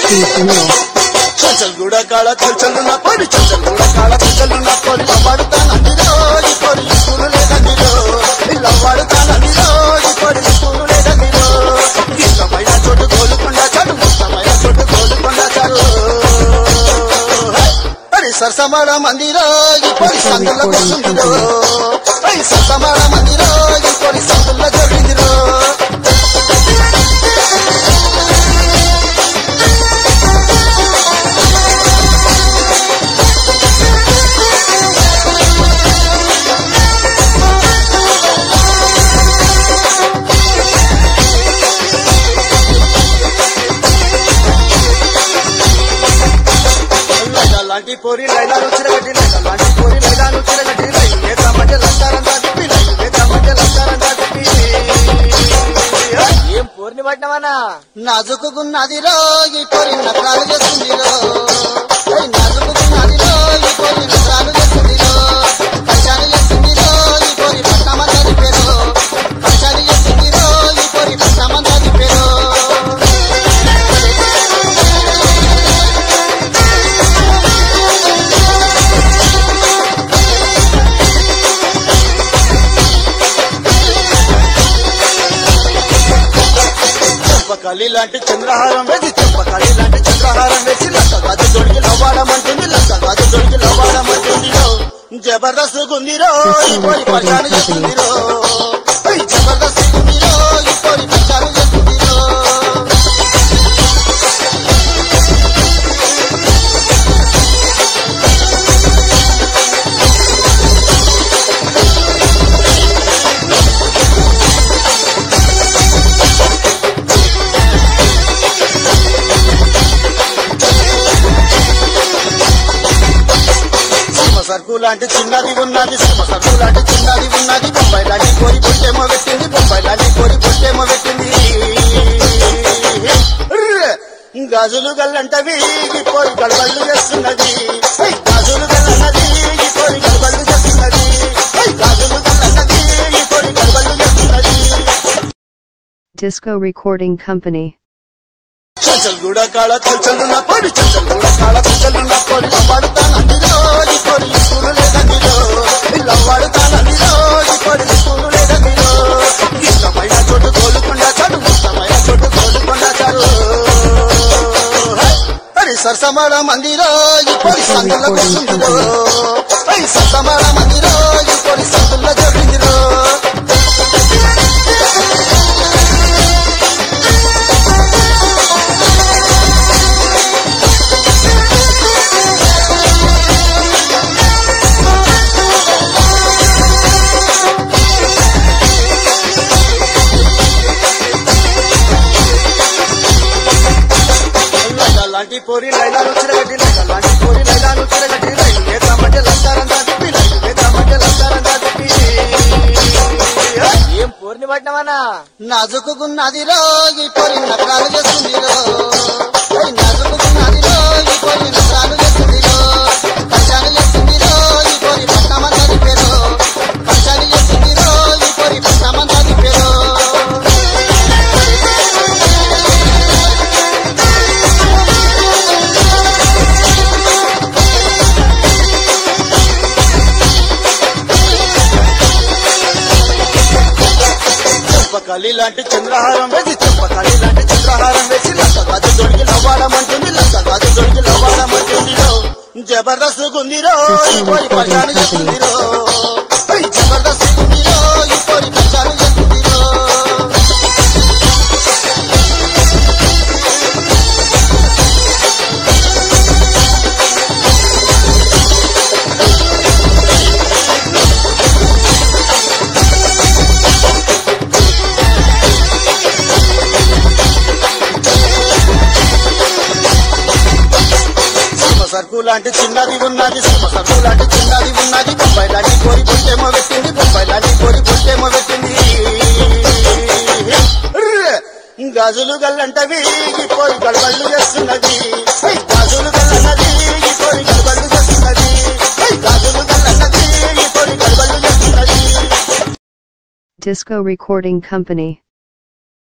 Steve Mill. Chanchal కూడా కాళ చంచలు నా పడి చంచల్ కూడా కాళ చంచలు నా పడి పడతానందిరో ఈ పడి స్కూలు లేదందిరో ఇలా పడతానందిరో ఈ పడి స్కూలు లేదందిరో ఇష్టమైన చోటు కోలుకుండా చాటు ఇష్టమైన చోటు కోలుకుండా చాలు అరే సరసమాడ మందిరో ఈ పడి సందుల్లో కూర్చుందిరో అరే సరసమాడ మందిరో ఈ పడి సందుల్లో జరిగిందిరో లైలా లాంటి పోరి లైలాలు చిరగటి లైలా లాంటి పోరి లైలాలు చిరగటి లైలు వేద్దామంటే లస్తారం దాటి లైలు వేద్దామంటే లస్తారం దాటి ఏం పూర్ణి పట్టినవన్నా నాజుకున్నది రో ఈ పొరి నకరాలు చేస్తుంది రో ఏయ్ నాజుకున్నది రో ఈ పొరి నకరాలు చేస్తుంది రో కషాలు చేస్తుంది రో ఈ పొరి పట్టమంతా పేరు కషాలు చేస్తుంది రో ఈ పొరి పట్టమంతా పేరు చెంపకాలి లాంటి చంద్రహారం వేసి చెంపకాలి లాంటి చంద్రహారం వేసి లక్క గాజు దొడికి లవ్వాడమంటుంది లక్క గాజు దొడికి లవ్వాడమంటుంది రో జబర్దస్త్ గుందిరో ఈ పోరి పచాను చేస్తుందిరో ఏయ్ జబర్దస్త్ గుందిరో ఈ పోరి పచాను చేస్తుందిరో సీమ సరుకు లాంటి చిన్నది ఉన్నది సీమ సరుకు లాంటి చిన్నది ఉన్నది బొంబాయి లాంటి కోరి పొట్టేమో పెట్టింది బొంబాయి లాంటి కోరి పొట్టేమో పెట్టింది ఉర్ర్! గాజులు గల్లంటవి ఈ పోరి గడబళ్ళు చేస్తున్నది ఏయ్! గాజులు గల్లన్నది ఈ పోరి గడబళ్ళు చేస్తున్నది ఏయ్! గాజులు గల్లన్నది ఈ పోరి గడబళ్ళు చేస్తున్నది Disco Recording Company. చంచల్ కూడా కాళ చంచలు నా పడి చంచల్ కూడా కాళ చంచలు నా పడి పడతానందిరో ఈ పడి స్కూలు లేదందిరో ఇలా పడతానందిరో ఈ పడి స్కూలు లేదందిరో ఇష్టమైన చోటు కోలుకుండా చాలు ఇష్టమైన చోటు కోలుకుండా చాలు అరే సరసమాడ మందిరో ఈ పడి సందుల్లో కూర్చుందిరో అరే సరసమాడ మందిరో ఈ పడి సందుల్లో జరిగిందిరో లైలా లాంటి పోరి లైలాలు చిరగటి లైలా లాంటి పోరి లైలాలు చిరగటి లైలు వేద్దామంటే లస్తారం దాటి లైలు వేద్దామంటే లస్తారం దాటి ఏం పూర్ణి పట్టినవన్నా నాజుకున్నది రో ఈ పొరి నకరాలు చేస్తుంది రో ఏయ్ నాజుకున్నది రో ఈ పొరి నకరాలు చేస్తుంది రో కషాలు చేస్తుంది రో ఈ పొరి పట్టమంతా పేరు కషాలు చేస్తుంది రో ఈ పొరి పట్టమంతా పేరు చెంపకాలి లాంటి చంద్రహారం వేసి చెంపకాలి లాంటి చంద్రహారం వేసి లక్క గాజు దొడికి లవ్వాడమంటుంది లక్క గాజు దొడికి లవ్వాడమంటుంది రో జబర్దస్త్ గుందిరో ఈ పోరి పచాను చేస్తుందిరో ఏయ్ జబర్దస్త్ గుందిరో ఈ పోరి పచాను చేస్తుందిరో సీమ సరుకు లాంటి చిన్నది ఉన్నది సీమ సరుకు లాంటి చిన్నది ఉన్నది బొంబాయి లాంటి కోరి పొట్టేమో పెట్టింది బొంబాయి లాంటి కోరి పొట్టేమో పెట్టింది ఉర్ర్! గాజులు గల్లంటవి ఈ పోరి గడబళ్ళు చేస్తున్నది ఏయ్! గాజులు గల్లన్నది ఈ పోరి గడబళ్ళు చేస్తున్నది ఏయ్! గాజులు గల్లన్నది ఈ పోరి గడబళ్ళు చేస్తున్నది Disco Recording Company.